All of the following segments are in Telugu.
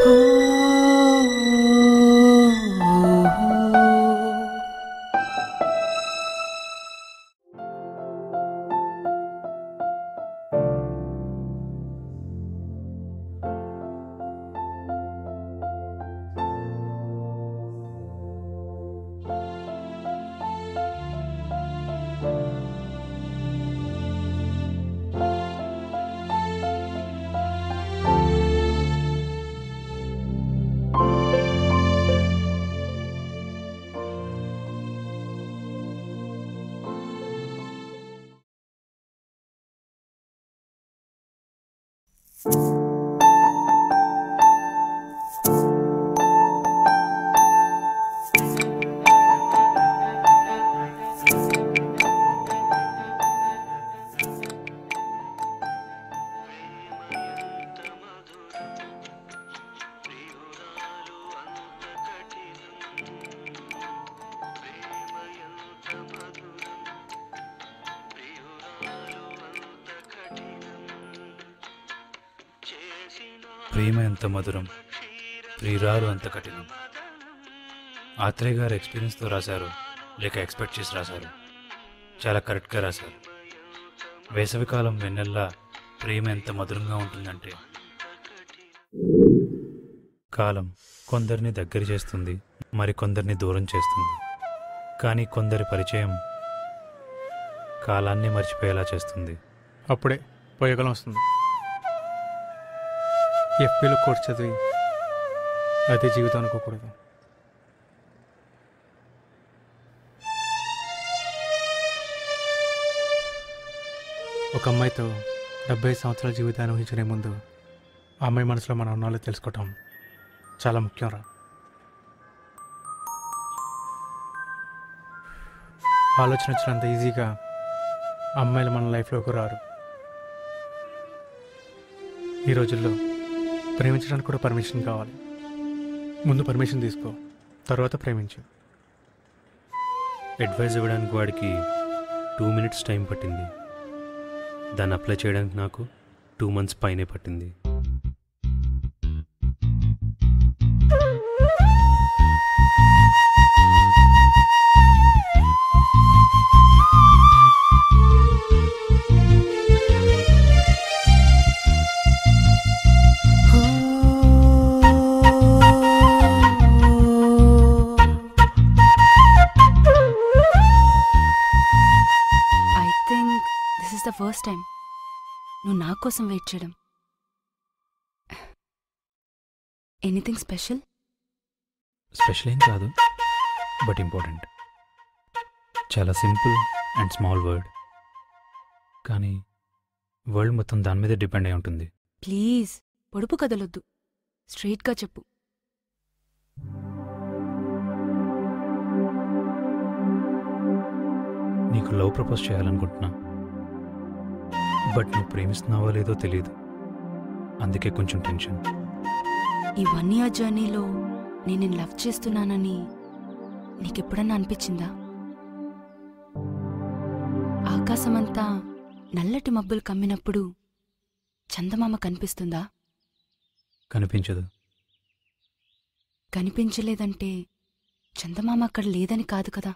ప్రేమ ఎంత మధురం ప్రియురాలు అంత కఠినం ఆత్రేయ గారు ఎక్స్పీరియన్స్తో రాశారు లేక ఎక్స్పెక్ట్ చేసి రాశారు చాలా కరెక్ట్గా రాశారు వేసవికాలం వెన్నెల్లా ప్రేమ ఎంత మధురంగా ఉంటుందంటే కాలం కొందరిని దగ్గర చేస్తుంది మరి కొందరిని దూరం చేస్తుంది కానీ కొందరి పరిచయం కాలాన్ని మర్చిపోయేలా చేస్తుంది అప్పుడే పోయగలం వస్తుంది ఎఫ్పీలో కోర్స్ చదివి అదే జీవితం అనుకోకూడదు ఒక అమ్మాయితో డెబ్బై సంవత్సరాల జీవితాన్ని ఊహించే ముందు ఆ అమ్మాయి మనసులో మనం ఉన్నాలో తెలుసుకోవటం చాలా ముఖ్యం రా ఆలోచన వచ్చినంత ఈజీగా అమ్మాయిలు మన లైఫ్లోకి రారు ఈ రోజుల్లో ప్రేమించడానికి కూడా పర్మిషన్ కావాలి ముందు పర్మిషన్ తీసుకో తర్వాత ప్రేమించు అడ్వైజ్ ఇవ్వడానికి వాడికి టూ మినిట్స్ టైం పట్టింది దాన్ని అప్లై చేయడానికి నాకు టూ మంత్స్ పైనే పట్టింది I think this is the first time నువ్వు నా కోసం వెయిట్ చేయడం ఎనీథింగ్ స్పెషల్ స్పెషల్ ఏం కాదు బట్ ఇంపార్టెంట్ చాలా సింపుల్ అండ్ స్మాల్ వర్డ్ కానీ వరల్డ్ మొత్తం దాని మీదే డిపెండ్ అయి ఉంటుంది ప్లీజ్ పొడుపు కదలొద్దు స్ట్రైట్గా చెప్పు నీకు లవ్ ప్రపోజ్ చేయాలనుకుంటున్నా బట్ నువ్వు ప్రేమిస్తున్నావో లేదో తెలియదు అందుకే కొంచెం టెన్షన్ ఈ వన్ ఇయర్ జర్నీలో నేను నిన్ను లవ్ చేస్తున్నానని నీకెప్పుడన్నా అనిపించిందా ఆకాశమంతా నల్లటి మబ్బులు కమ్మినప్పుడు చందమామ కనిపిస్తుందా కనిపించదు కనిపించలేదంటే చందమామ అక్కడ లేదని కాదు కదా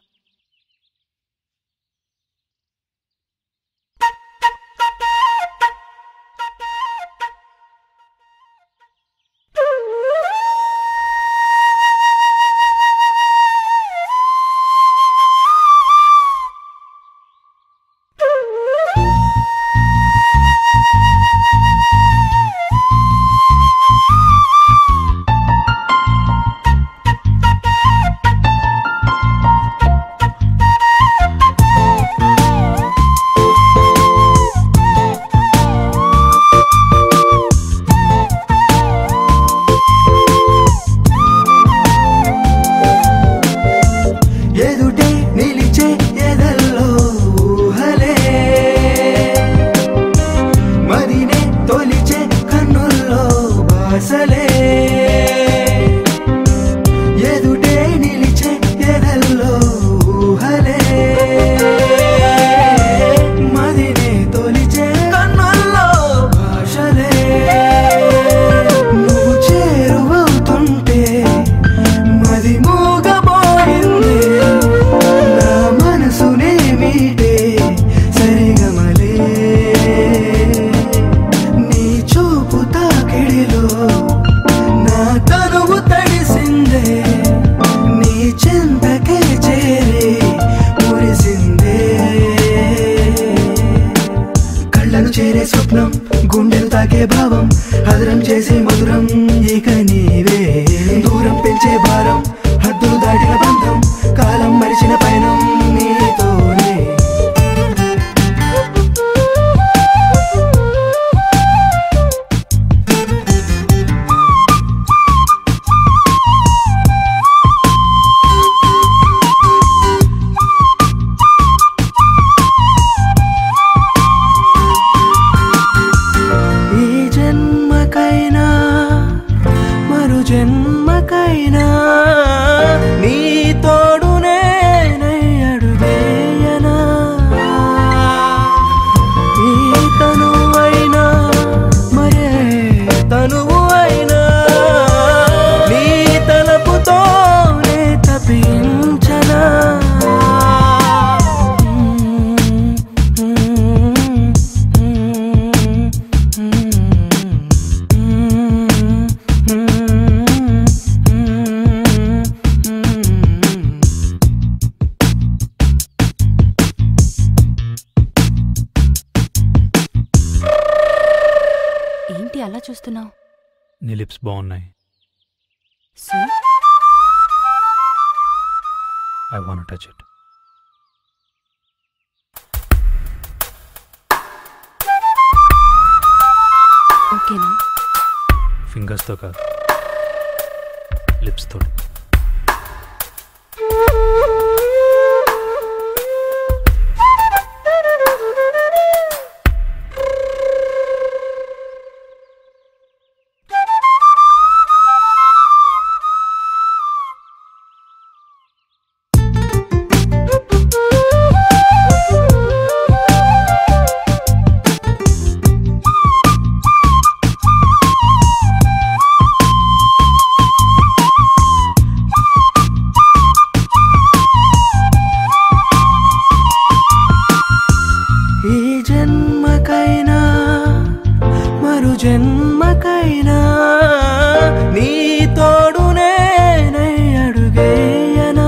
జన్మకైనా నీ తోడునే అడుగేయనా ఈ తనువైనా మరే తనువు అయినా నీ తలపుతోనే తపించనా ఏంటి అలా చూస్తున్నావు నీ లిప్స్ బాగున్నాయి so I want touch it ఓకేనా ఫింగర్స్తో కాదు లిప్స్తో ఈ జన్మకైనా మరు జన్మకైనా నీ తోడునే అడుగేయనా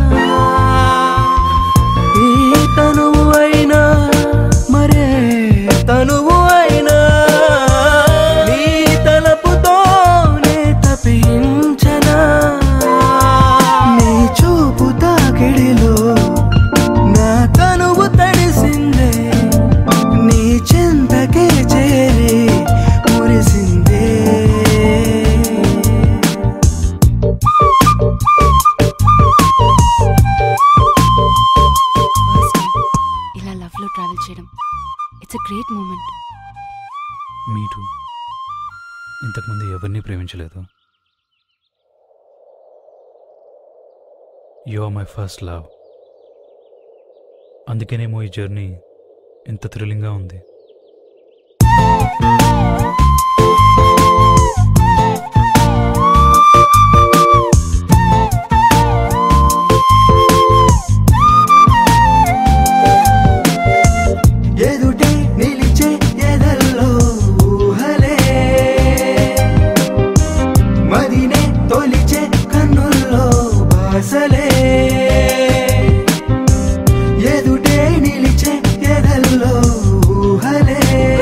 ఈ తనువు అయినా మరే తనువు అయినా నీ తలపుతోనే తపించనా నీ చూపు తాకిడిలో నా తనువు తడిసిందే నీ చెంతకే చేరి మురిసిందే ఫస్ట్ టైం ఇలా లవ్లో ట్రావెల్ చేయడం it's a great moment me too ఇంతకుముందు ఎవరిని ప్రేమించలేదు you are my first love అందుకేనేమో ఈ జర్నీ ఇంత థ్రిల్లింగ్గా ఉంది ఎదుటే నిలిచే ఎదల్లో ఊహలే మదినే తొలిచే కన్నుల్లో బాసలే ఎదుటే నిలిచే ఎదల్లో ఊహలే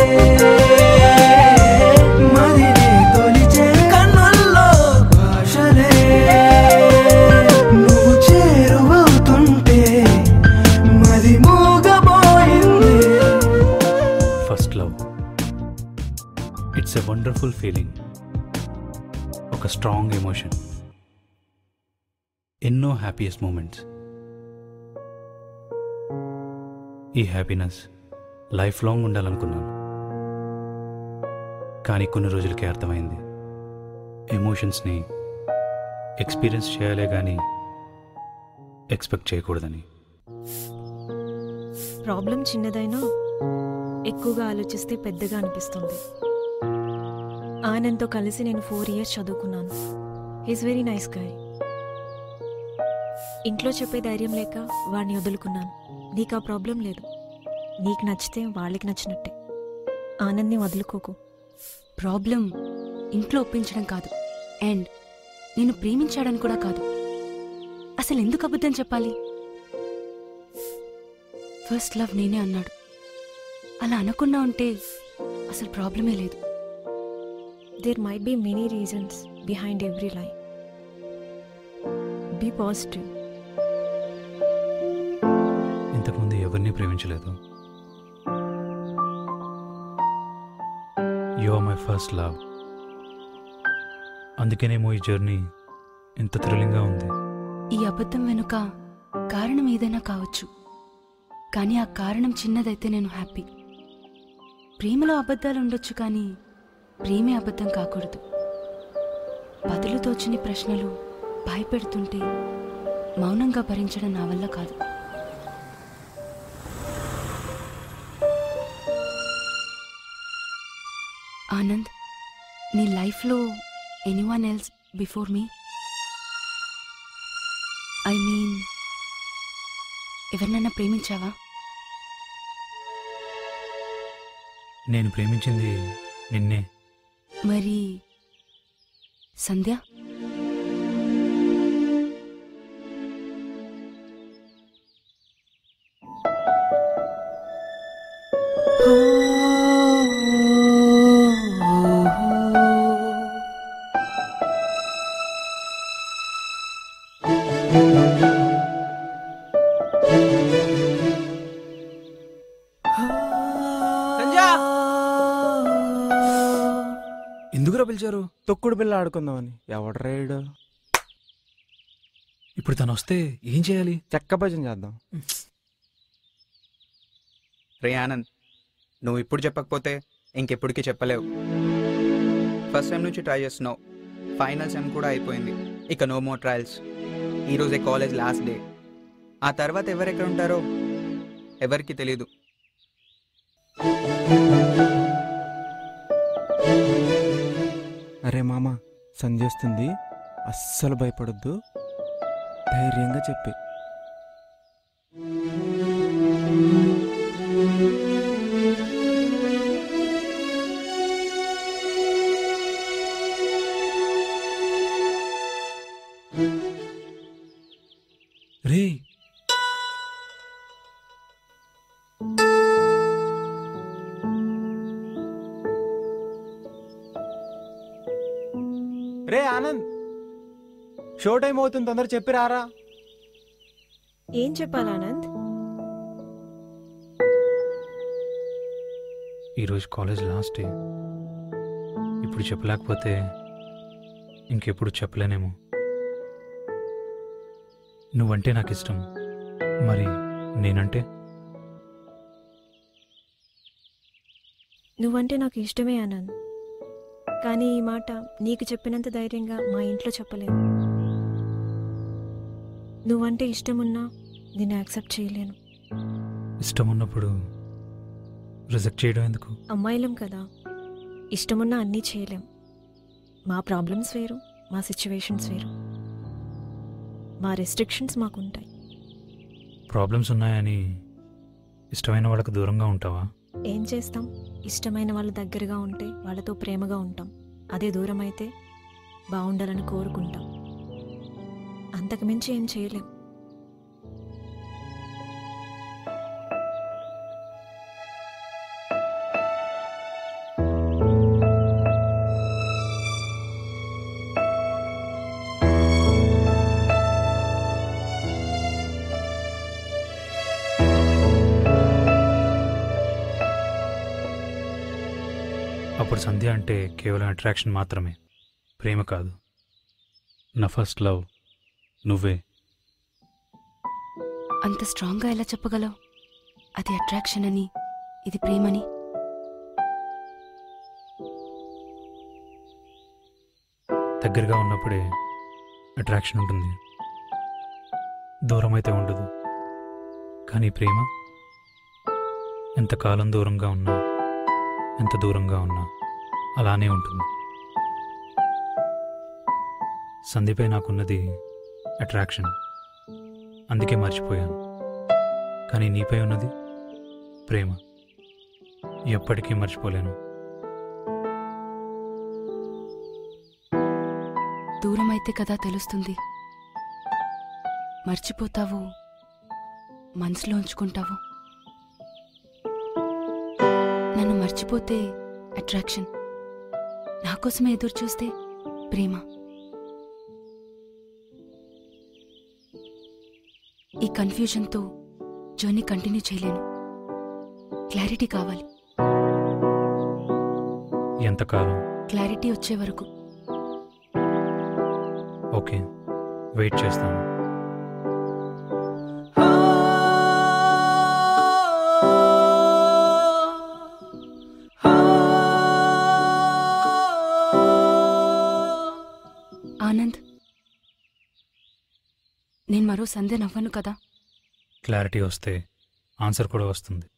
మదినే తొలిచే కన్నుల్లో భాషలే నువ్వు చేరువవుతుంటే మది మూగబోయింది first love it's a wonderful feeling ఒక స్ట్రాంగ్ ఎమోషన్ ఎన్నో హ్యాపీయెస్ట్ మూమెంట్స్ ఈ హ్యాపీనెస్ లైఫ్ లాంగ్ ఉండాలనుకున్నాను కానీ కొన్ని రోజులకే అర్థమైంది ఎమోషన్స్ని ఎక్స్పీరియన్స్ చేయాలే కానీ ఎక్స్పెక్ట్ చేయకూడదని ప్రాబ్లం చిన్నదైనా ఎక్కువగా ఆలోచిస్తే పెద్దగా అనిపిస్తుంది ఆనంద్తో కలిసి నేను ఫోర్ ఇయర్స్ చదువుకున్నాను ఈజ్ వెరీ నైస్ గాయ్ ఇంట్లో చెప్పే ధైర్యం లేక వాడిని వదులుకున్నాను నీకు ఆ ప్రాబ్లం లేదు నీకు నచ్చితే వాళ్ళకి నచ్చినట్టే ఆనంద్ని వదులుకోకు ప్రాబ్లం ఇంట్లో ఒప్పించడం కాదు అండ్ నేను ప్రేమించాడని కూడా కాదు అసలు ఎందుకు అబద్ధం చెప్పాలి ఫస్ట్ లవ్ నేనే అన్నాడు అలా అనకుండా ఉంటే అసలు ప్రాబ్లమే లేదు there might be many reasons behind every life be positive ఇంతకుముందు ఎవరిని ప్రేమించలేదు you are my first love అందుకేనేమో ఈ జర్నీ ఇంత థ్రిల్లింగ్గా ఉంది ఈ అబద్ధం వెనుక కారణం ఏదైనా కావచ్చు కానీ ఆ కారణం చిన్నదైతే నేను హ్యాపీ ప్రేమలో అబద్ధాలు ఉండొచ్చు కానీ ప్రేమే అబద్ధం కాకూడదు బదులు తోచని ప్రశ్నలు భయపెడుతుంటే మౌనంగా భరించడం నా వల్ల కాదు ఆనంద్ నీ లైఫ్లో anyone else before me I mean ఎవరినైనా ప్రేమించావా నేను ప్రేమించింది నిన్నే మరి సంధ్య ఎందుకురా పిలిచారు తొక్కుడు బిల్ల ఆడుకుందామని ఎవడు రైడు ఇప్పుడు తను వస్తే ఏం చేయాలి చెక్క భజన చేద్దాం రే ఆనంద్ నువ్వు ఇప్పుడు చెప్పకపోతే ఇంకెప్పటికీ చెప్పలేవు ఫస్ట్ సెమ్ నుంచి ట్రై చేస్తున్నావు ఫైనల్ సెమ్ కూడా అయిపోయింది ఇక నో మోర్ ట్రయల్స్ ఈరోజే కాలేజ్ లాస్ట్ డే ఆ తర్వాత ఎవరెక్కడ ఉంటారో ఎవరికి తెలీదు అరే మామ సంధ్య వస్తుంది అస్సలు భయపడొద్దు ధైర్యంగా చెప్పి రే రే ఆనంద్ షో టైం అవుతుంది తొందర చెప్పి రారా ఏం చెప్పాలి ఆనంద్ ఈరోజు కాలేజ్ లాస్ట్ డే ఇప్పుడు చెప్పలేకపోతే ఇంకెప్పుడు చెప్పలేనేమో నువ్వంటే నాకు ఇష్టం మరి నేనంటే నువ్వంటే నాకు ఇష్టమే ఆనంద్ కానీ ఈ మాట నీకు చెప్పినంత ధైర్యంగా మా ఇంట్లో చెప్పలేను నువ్వంటే ఇష్టమున్నా నేను యాక్సెప్ట్ చేయలేను ఇష్టం ఉన్నప్పుడు రిజెక్ట్ చేయడం ఎందుకు అమ్మాయిలం కదా ఇష్టమున్నా అన్నీ చేయలేం మా ప్రాబ్లమ్స్ వేరు మా సిచ్యువేషన్స్ వేరు మా రెస్ట్రిక్షన్స్ మాకుంటాయి ప్రాబ్లమ్స్ ఉన్నాయని ఇష్టమైన వాళ్ళకు దూరంగా ఉంటావా ఏం చేస్తాం ఇష్టమైన వాళ్ళ దగ్గరగా ఉంటే వాళ్ళతో ప్రేమగా ఉంటాం అదే దూరం అయితే బాగుండాలని కోరుకుంటాం అంతకుమించి ఏం చేయలేం అప్పుడు సంధ్య అంటే కేవలం అట్రాక్షన్ మాత్రమే ప్రేమ కాదు నా ఫస్ట్ లవ్ నువ్వే అంత స్ట్రాంగ్గా ఎలా చెప్పగలవు అది అట్రాక్షన్ అని ఇది ప్రేమని దగ్గరగా ఉన్నప్పుడే అట్రాక్షన్ ఉంటుంది దూరం అయితే ఉండదు కానీ ప్రేమ ఎంతకాలం దూరంగా ఉన్నా ఎంత దూరంగా ఉన్నా అలానే ఉంటుంది సంధిపై నాకున్నది అట్రాక్షన్ అందుకే మర్చిపోయాను కానీ నీపై ఉన్నది ప్రేమ ఎప్పటికీ మర్చిపోలేను దూరం అయితే కదా తెలుస్తుంది మర్చిపోతావు మనసులో ఉంచుకుంటావు నన్ను మర్చిపోతే అట్రాక్షన్ నా కోసమే ఎదురు చూస్తే ప్రేమ ఈ కన్ఫ్యూజన్తో జర్నీ కంటిన్యూ చేయలేను క్లారిటీ కావాలి ఎంతకాలం క్లారిటీ వచ్చే వరకు ఓకే వెయిట్ చేస్తాను నేను మరో సంధ్య నవ్వను కదా క్లారిటీ వస్తే ఆన్సర్ కూడా వస్తుంది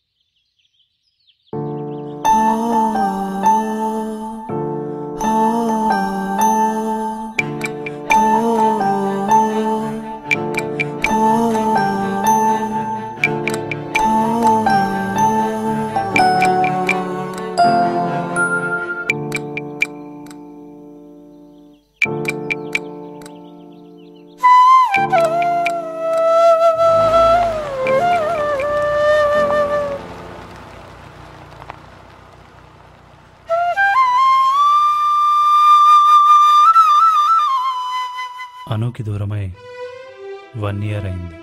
అనుకి దూరమై వన్ ఇయర్ అయింది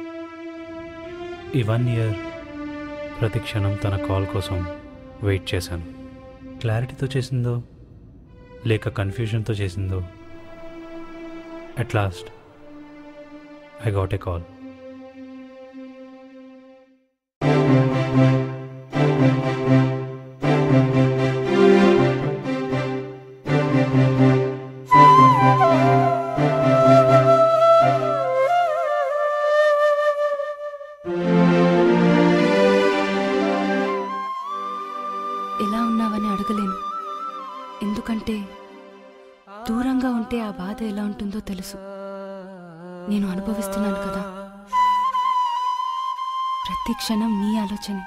ఈ వన్ ఇయర్ ప్రతి క్షణం తన కాల్ కోసం వెయిట్ చేశాను క్లారిటీతో చేసిందో లేక కన్ఫ్యూజన్తో చేసిందో at last I got a call ఎలా ఉన్నావని అడగలేను ఎందుకంటే దూరంగా ఉంటే ఆ బాధ ఎలా ఉంటుందో తెలుసు నేను అనుభవిస్తున్నాను కదా ప్రతి క్షణం నీ ఆలోచనే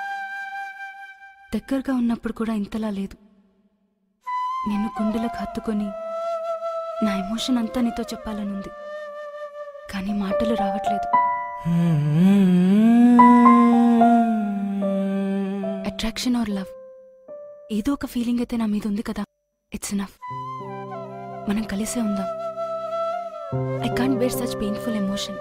దగ్గరగా ఉన్నప్పుడు కూడా ఇంతలా లేదు నిన్ను గుండెలకు హత్తుకొని నా ఎమోషన్ అంతా నీతో చెప్పాలనుంది కానీ మాటలు రావట్లేదు అట్రాక్షన్ ఆర్ లవ్ ఏదో ఒక ఫీలింగ్ అయితే నా మీద ఉంది కదా ఇట్స్ నఫ్ మనం కలిసే ఉందాం I can't bear such painful emotion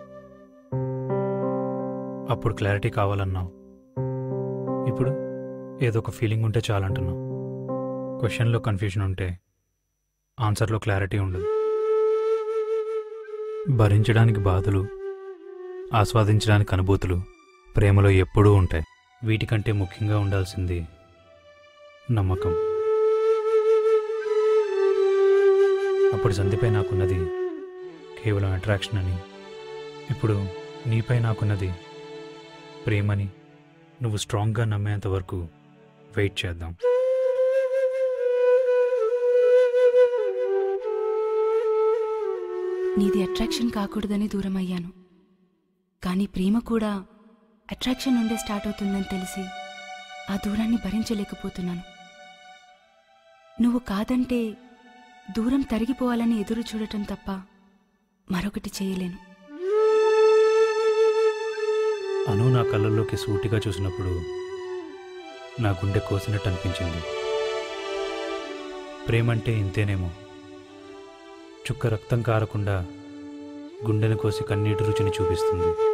అప్పుడు క్లారిటీ కావాలన్నావు ఇప్పుడు ఏదో ఒక ఫీలింగ్ ఉంటే చాలంటున్నావు క్వశ్చన్లో కన్ఫ్యూజన్ ఉంటే ఆన్సర్లో క్లారిటీ ఉండదు భరించడానికి బాధలు ఆస్వాదించడానికి అనుభూతులు ప్రేమలో ఎప్పుడూ ఉంటాయి వీటికంటే ముఖ్యంగా ఉండాల్సింది నమ్మకం అప్పుడు సంధిపై నాకున్నది కేవలం అట్రాక్షన్ అని ఇప్పుడు నీపై నాకున్నది ప్రేమని నువ్వు స్ట్రాంగ్గా నమ్మేంత వరకు వెయిట్ చేద్దాం నీది అట్రాక్షన్ కాకూడదని దూరం అయ్యాను కానీ ప్రేమ కూడా అట్రాక్షన్ నుండే స్టార్ట్ అవుతుందని తెలిసి ఆ దూరాన్ని భరించలేకపోతున్నాను నువ్వు కాదంటే దూరం తరిగిపోవాలని ఎదురు చూడటం తప్ప మరొకటి చేయలేను అను నా కళ్ళల్లోకి సూటిగా చూసినప్పుడు నా గుండె కోసినట్టు అనిపించింది ప్రేమంటే ఇంతేనేమో చుక్క రక్తం కారకుండా గుండెను కోసి కన్నీటి రుచిని చూపిస్తుంది